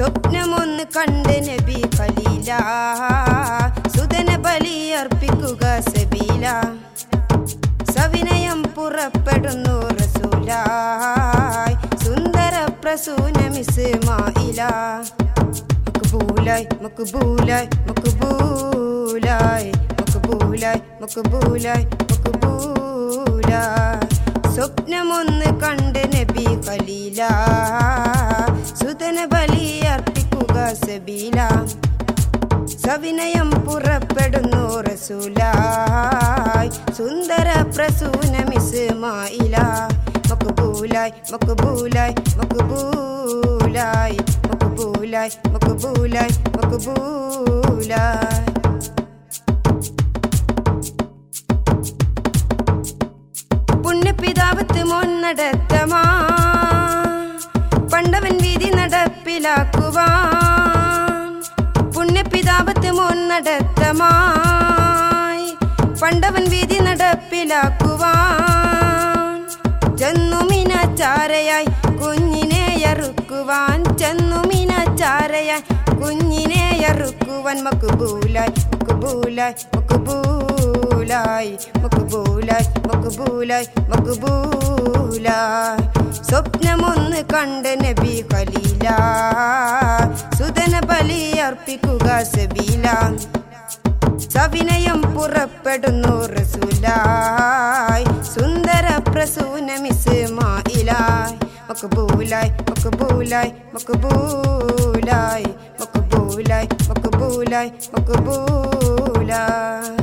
സ്വപ്നമൊന്ന് കണ്ട് നബി ഖലീല സുതന ബലിയർപ്പിക്കുക സബീല സവിനയം പുറപ്പെടുന്നു റസൂലായി സുന്ദര പ്രസൂനമിസ്മായില മക്ബൂലായി മക്ബൂലായി മക്ബൂലായി മക്ബൂലായി മക്ബൂലായി മക്ബൂലായി സ്വപ്നമൊന്ന് കണ്ട് നബി ഖലീല സുതന ബലിയർപ്പിക്കുക സബീല സവിനയം പുറപ്പെടുന്നു റസൂലായി സുന്ദര പ്രസൂനമിസ്മായില മക്ബൂലായി മക്ബൂലായി മക്ബൂലായി മക്ബൂലായി മക്ബൂലായി മക്ബൂലായി പുണ്യപിതാവത്ത് മോൻ നടത്തമാ പണ്ടവൻ വിധി നടപ്പിലാക്കുവാൻ പുണ്യപിതാവത്ത് മോൻ നടത്തമായി പണ്ടവൻ വിധി നടപ്പിലാക്കുവാൻ ചെന്നുമിനച്ചാരയായി കുഞ്ഞിനെ അറുക്കുവാൻ ചെന്നുമിനച്ചാരയായി കുഞ്ഞിനെ അറുക്കുവാൻ മക്ബൂലായി മക്ബൂലായി മക്ബൂലായി മക്ബൂലായി മക്ബൂലായി മക്ബൂലായി സ്വപ്നമൊന്ന് കണ്ട് നബി ഖലീല സുതന ബലി അർപ്പിക്കുക സബീല സവിനയം പുറപ്പെടുന്നു റസൂലായി സുന്ദര പ്രസൂനമിസ്മായിലായി മക്ബൂലായി മക്ബൂലായി മക്ബൂലായി മക്ബൂലായി മക്ബൂലായി മക്ബൂലായി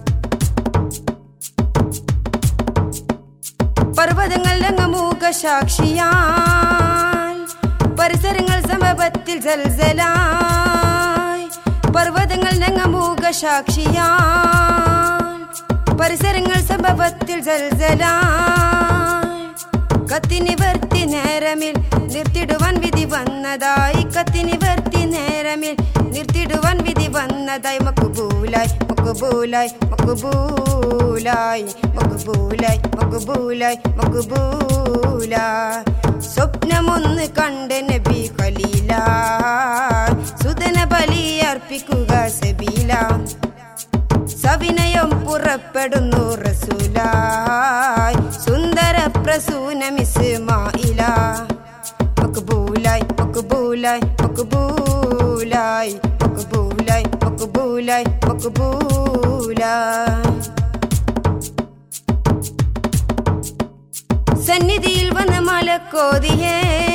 പർവ്വതങ്ങൾ രംഗമൂക സാക്ഷിയാൽ പരിസരങ്ങൾ സമപത്തിൽ ജൽജലായി പർവ്വതങ്ങൾ രംഗമൂക സാക്ഷിയാൽ പരിസരങ്ങൾ സമപത്തിൽ ജൽജലായി കത്തിനിവർത്തി നേരമിൽ നിർത്തിടുവാൻ വിധി വന്നതായി കത്തിനിവർത്തി നേരമിൽ നിർത്തിടുവാൻ വിധി വന്നതായി മക്ബൂലായി മക്ബൂലായി മക്ബൂലായി മക്ബൂലായി മക്ബൂലായി മക്ബൂലായി സ്വപ്നമൊന്ന് കണ്ട് നബി ഖലീല സുതന ബലി അർപ്പിക്കുക സബീല സവിനയം പുറപ്പെടുന്നു റസൂലായി സുന്ദര പ്രസൂനമിസ്മായില മക്ബൂലായി മക്ബൂലായി മക്ബൂലായി മക്ബൂലായി മക്ബൂലായി മക്ബൂലായി സന്നിധിയിൽ വന്ന മലക്കോതിയേ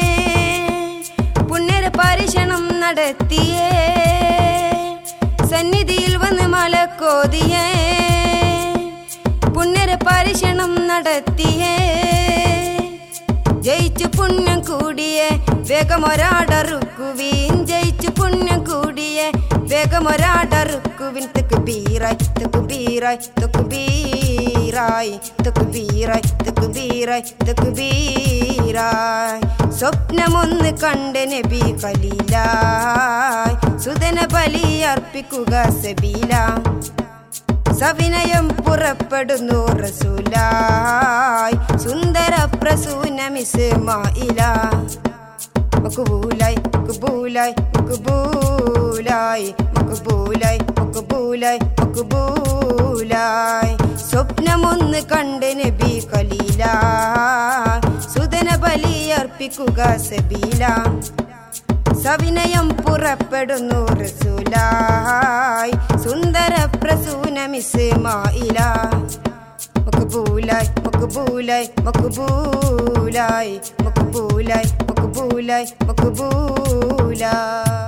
പുണ്യര പരീക്ഷണം നടത്തിയേ സന്നിധിയിൽ വന്ന് മലക്കോതിയേ പുണ്യര പരീക്ഷണം നടത്തിയേ ജയിച്ചു പുണ്യം കൂടിയേ വേഗമൊരാടറുക്കുവീൻ ജയിച്ചു പുണ്യം കൂടിയേ വേഗമൊരാടറുക്കുവിൻ തെക്ക് ബീറായി തെക്ക് ബീറായി തെക്ക് ബീറായി തെക്ക് ബീറായി തെക്ക് ബീറായി തെക്ക് ബീറായി സ്വപ്നമൊന്ന് കണ്ട് നബി ഖലീലായി സുതന ബലി അർപ്പിക്കുക സബീല സവിനയം പുറപ്പെടുന്നു റസൂലായി സുന്ദര പ്രസൂനമിസ്മായില മക്ബൂലായി മക്ബൂലായി മക്ബൂലായി മക്ബൂലായി മക്ബൂലായി മക്ബൂലായി സ്വപ്നമൊന്ന് കണ്ട് നബി ഖലീല സുതന ബലി അർപ്പിക്കുക സബീല സവിനയം പുറപ്പെടുന്നു റസൂലായി സുന്ദര പ്രസൂനമിസ്മായില മക്ബൂലായി മക്ബൂലായി മക്ബൂലായി മക്ബൂലായി മക്ബൂലായി മക്ബൂലായി